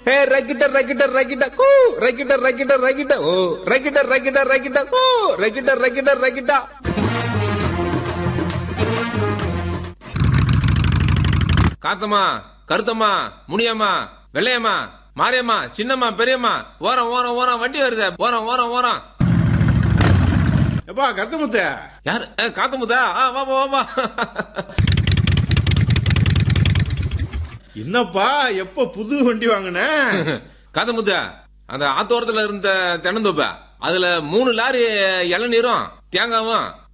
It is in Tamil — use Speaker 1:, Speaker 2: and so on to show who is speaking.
Speaker 1: ஹே ரக்கிட்ட ரக்கிட்ட ரக்கிட்ட கூ ரக்கிட்ட ரக்கிட்ட ரக்கிட்ட ஓ ரக்கிட்ட ரக்கிட்ட ரக்கிட்ட கூ ரக்கிட்ட ரக்கிட்ட ரக்கிட்டா காத்தம்மா கருத்தம்மா முனியம்மா வெள்ளையம்மா மாரியம்மா சின்னம்மா பெரியம்மா ஓரம் ஓரம் ஓரம் வண்டி வருது ஓரம் ஓரம் ஓரம்
Speaker 2: எப்பா கருத்தமுத்த
Speaker 1: யார் காத்தமுதா ஆ வாப்பா வாப்பா
Speaker 2: என்னப்பா எப்ப புது வண்டி வாங்கின
Speaker 1: காத்தமுத்தா அந்த ஆத்தோரத்துல இருந்த தென்னந்தோப்ப அதுல மூணு லாரி இளநீரும் தேங்காவும்